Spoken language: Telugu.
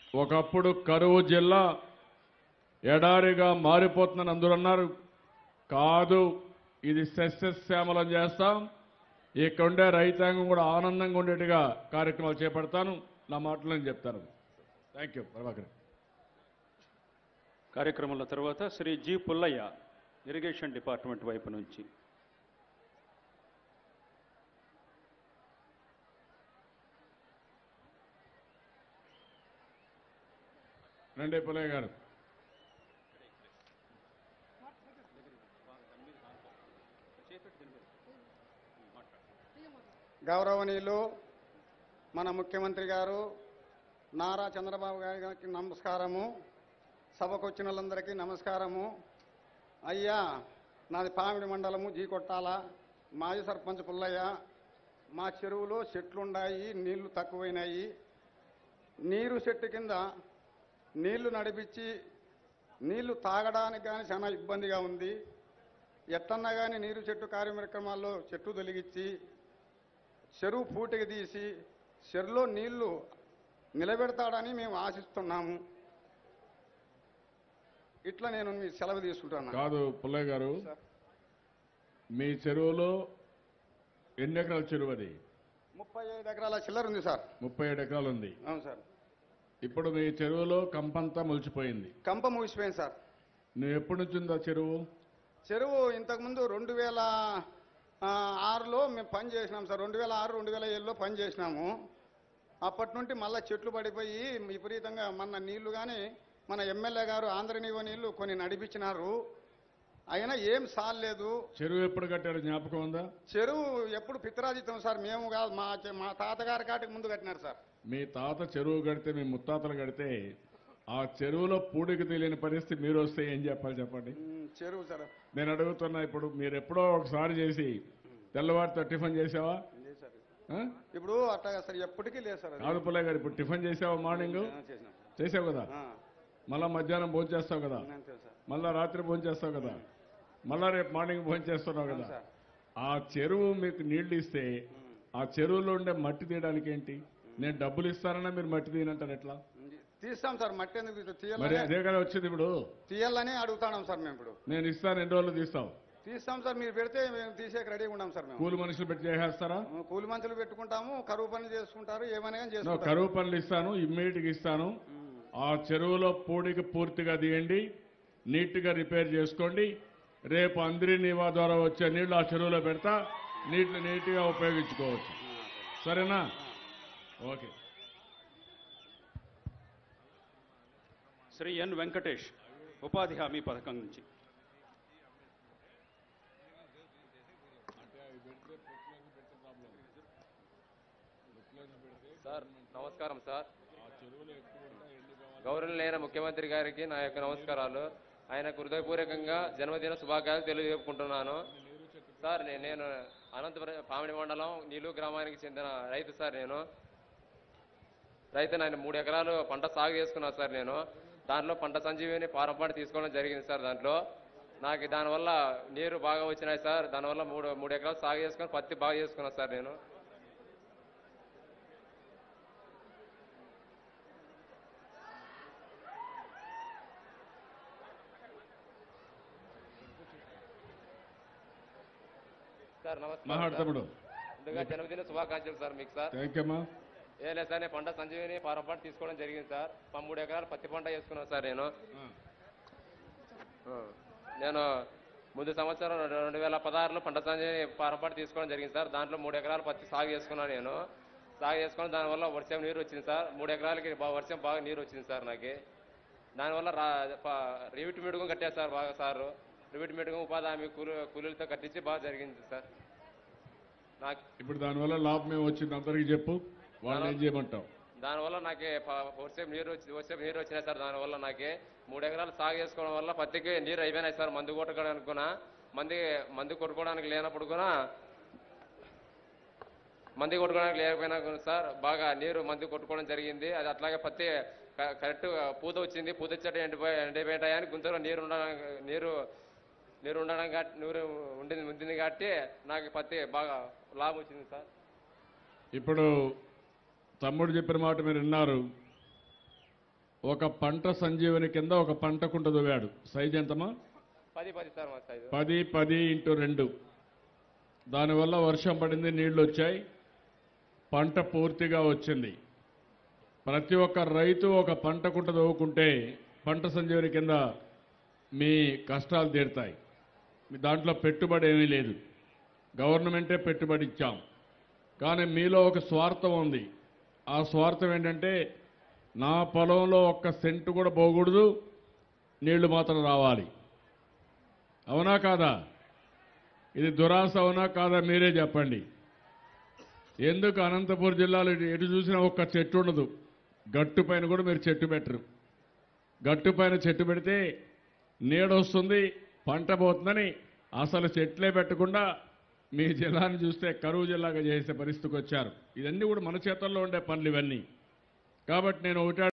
ఒకప్పుడు కరువు జిల్లా ఎడారిగా మారిపోతుందని అందరూ అన్నారు కాదు ఇది సస్యశ్యామలం చేస్తాం ఇక్కడ ఉండే రైతాంగం కూడా ఆనందంగా ఉండేట్టుగా కార్యక్రమాలు చేపడతాను నా మాటలు నేను చెప్తాను థ్యాంక్ యూ ప్రభాకర్ కార్యక్రమంలో తర్వాత Shri G Pullaiah irrigation department వైపు నుంచి రండి పుల్లయ్య గారు గౌరవనీయులు మన ముఖ్యమంత్రి గారు నారా చంద్రబాబు గారికి నమస్కారము సభకు వచ్చిన వాళ్ళందరికీ నమస్కారము అయ్యా నాది పామిడి మండలము జీ కొట్టాల మాజీ సర్పంచ్ పుల్లయ్య మా చెరువులో చెట్లుండాయి నీళ్లు తక్కువైనాయి నీరు చెట్టు కింద నీళ్లు నడిపించి నీళ్లు తాగడానికి కానీ చాలా ఇబ్బందిగా ఉంది ఎట్టన్నా కానీ నీరు చెట్టు కార్యక్రమాల్లో చెట్టు తొలగించి చెరువు పూటికి తీసి చెరువులో నీళ్లు నిలబెడతాడని మేము ఆశిస్తున్నాము ఇట్లా నేను మీ సెలవు తీసుకుంటున్నాను కాదు పుల్లయ్య గారు సార్. మీ చెరువులో ఎన్ని ఎకరాల చెరువు అది ముప్పై ఐదు ఎకరాల చిల్లర ఉంది సార్ ముప్పై ఏడు ఎకరాలు ఉంది అవును సార్ ఇప్పుడు మీ చెరువులో కంపంతా మొలిచిపోయింది కంప మూసిపోయింది సార్ నువ్వు ఎప్పటి నుంచి ఉందా చెరువు చెరువు ఇంతకుముందు రెండు వేల ఆ, ఆరులో మేము పని చేసినాం సార్ రెండు వేల ఆరు రెండు వేల ఏడులో పని చేసినాము అప్పటి నుండి మళ్ళీ చెట్లు పడిపోయి విపరీతంగా మన నీళ్లు కానీ మన ఎమ్మెల్యే గారు ఆంధ్రనీవ నీళ్లు కొన్ని నడిపించినారు అయినా ఏం సాలేదు చెరువు ఎప్పుడు కట్టారు జ్ఞాపకం ఉందా చెరువు ఎప్పుడు పిత్రాజితం సార్ మేము కాదు మా చె- మా తాతగారి కాటికి ముందు కట్టినారు సార్ మీ తాత చెరువు కడితే మీ ముత్తాతలు కడితే ఆ చెరువులో పూడికి తెలియని పరిస్థితి మీరు వస్తే ఏం చెప్పాలి చెప్పండి ఉమ్, చెరువు సార్ నేను అడుగుతున్నా ఇప్పుడు మీరు ఎప్పుడో ఒకసారి చేసి తెల్లవారితో టిఫిన్ చేసావా లేదు సార్ ఆ? ఇప్పుడు అట్లా సార్ ఎప్పటికీ లేదు సార్ అది. కాదు పుల్లయ్య గారు ఇప్పుడు టిఫిన్ చేసావా మార్నింగ్ ఆ, చేసినాం సార్. చేసావు కదా ఆ, మళ్ళా మధ్యాహ్నం భోజనం చేస్తావు కదా అంతే సార్ మళ్ళా రాత్రి భోజనం చేస్తావు కదా మళ్ళా రేపు మార్నింగ్ భోజనం చేస్తున్నావు అవును కదా సార్ ఆ చెరువు మీకు నీళ్లు ఇస్తే ఆ చెరువులో ఉండే మట్టి తీయడానికి ఏంటి నేను డబ్బులు ఇస్తానన్నా మీరు మట్టి తీయనంటారు ఎట్లా తీస్తాం సార్ మట్టి ఎందుకు తీస్తాం? మరి తీయాలని అదే కదా వచ్చింది ఇప్పుడు తీయాలని అడుగుతాం సార్ మేము ఇప్పుడు నేను ఇస్తాను ఎన్ని రోజులు తీస్తావు తీస్తాం సార్ మీరు పెడితే మేము తీసేకి రెడీగా ఉన్నాం సార్ మేము కూలి మనుషులు పెట్టి చేసేస్తారా కూలి మంచులు పెట్టుకుంటాము కరువు పని చేసుకుంటారు ఏమైనా కానీ నో, చేసుకుంటారు కరువు పనులు ఇస్తాను ఇమ్మీడియట్ గా ఇస్తాను ఆ చెరువులో పూడికి పూర్తిగా తీయండి నీట్ గా రిపేర్ చేసుకోండి రేపు అందరి నివా ద్వారా వచ్చే నీళ్లు ఆ చెరువులో పెడతా నీటిని నీట్ గా ఉపయోగించుకోవచ్చు సరేనా ఓకే శ్రీ ఎన్ వెంకటేష్ ఉపాధి హామీ పథకం నుంచి సార్ నమస్కారం సార్ గౌరవనీయులైన ముఖ్యమంత్రి గారికి నా యొక్క నమస్కారాలు ఆయనకు హృదయపూర్వకంగా జన్మదిన శుభాకాంక్షలు తెలియజేపుకుంటున్నాను సార్ నే- నేను అనంతపురం పామిడి మండలం నీలు గ్రామానికి చెందిన రైతు సార్ నేను రైతు నేను మూడు ఎకరాలు పంట సాగు చేసుకున్నా సార్ నేను దాంట్లో పంట సంజీవిని పారంపాటు తీసుకోవడం జరిగింది సార్ దాంట్లో నాకు దానివల్ల నీరు బాగా వచ్చినాయి సార్ దానివల్ల మూడు మూడు ఎకరాలు సాగు చేసుకొని పత్తి బాగా చేసుకున్నా సార్ నేను సార్ నమస్కారం మహాడు సార్. తమ్ముడు ముందుగా జన్మదిన శుభాకాంక్షలు సార్ మీకు సార్ థ్యాంక్ యూ అమ్మా ఏ లేదు సార్ నేను పంట సంజీవిని పారంపాటు తీసుకోవడం జరిగింది సార్ ప- మూడు ఎకరాలు పత్తి పంట వేసుకున్నాను సార్ నేను ఆ. నేను ముందు సంవత్సరం రెండు- రెండు వేల పదహారులో పంట సంజీవిని పారంపాటు తీసుకోవడం జరిగింది సార్ దాంట్లో మూడు ఎకరాలు పత్తి సాగు చేసుకున్నాను నేను సాగు చేసుకుని దానివల్ల వర్షం నీరు వచ్చింది సార్ మూడు ఎకరాలకి బా- వర్షం బాగా నీరు వచ్చింది సార్ నాకు దానివల్ల రా ప- రివిట్ మీడుగు కట్టారు సార్ బాగా సారు రివిట్ మీడుగు ఉపాధి హామీ కూలి కూలీలతో కట్టించి బాగా జరిగింది సార్ నాకు ఇప్పుడు దానివల్ల లాభం ఏమి వచ్చింది అందరికీ చెప్పు వాళ్ళని ఏం చేయమంటావు దానివల్ల నాకే ప- వర్షం నీరు వచ్చి వర్షం నీరు వచ్చినాయి సార్ దానివల్ల నాకే మూడు ఎకరాలు సాగు చేసుకోవడం వల్ల పత్తికి నీరు అయిపోయినాయి సార్ మందు కొట్టుకోవడానికి కూడా మంది మందు కొట్టుకోవడానికి లేనప్పుడు కూడా మంది కొట్టుకోవడానికి లేకపోయినా కూడా సార్ బాగా నీరు మందు కొట్టుకోవడం జరిగింది అది అట్లాగే పత్తి క- కరెక్ట్ పూత వచ్చింది పూత వచ్చేట ఎండిపోయి ఎండిపోయాయని గుంతలో నీరు ఉండడానికి నీరు నీరు ఉండడం కాబట్టి నీరు ఉండింది ఉండింది కాబట్టి నాకు పత్తి బాగా లాభం వచ్చింది సార్ ఇప్పుడు తమ్ముడు చెప్పిన మాట మీరు విన్నారు ఒక పంట సంజీవని కింద ఒక పంట కుంట దువ్వాడు సైజ్ ఎంతమా పది పది సార్ మా సైజు పది పది ఇంటూ రెండు దానివల్ల వర్షం పడింది నీళ్లు వచ్చాయి పంట పూర్తిగా వచ్చింది ప్రతి ఒక్క రైతు ఒక పంట కుంట తవ్వుకుంటే పంట సంజీవని కింద మీ కష్టాలు తీరుతాయి మీ దాంట్లో పెట్టుబడి ఏమీ లేదు గవర్నమెంటే పెట్టుబడి ఇచ్చాం కానీ మీలో ఒక స్వార్థం ఉంది ఆ స్వార్థం ఏంటంటే నా పొలంలో ఒక్క సెంటు కూడా పోకూడదు నీళ్లు మాత్రం రావాలి అవునా కాదా ఇది దురాశ అవునా కాదా మీరే చెప్పండి ఎందుకు అనంతపురం జిల్లాలో ఎటు- ఎటు చూసినా ఒక్క చెట్టు ఉండదు గట్టు పైన కూడా మీరు చెట్టు పెట్టరు గట్టు పైన చెట్టు పెడితే నీడ వస్తుంది పంట పోతుందని అసలు చెట్లే పెట్టకుండా మీ జిల్లాని చూస్తే కరువు జిల్లాగా చేసే పరిస్థితికి వచ్చారు ఇవన్నీ కూడా మన చేతుల్లో ఉండే పనులు ఇవన్నీ కాబట్టి నేను ఒకటే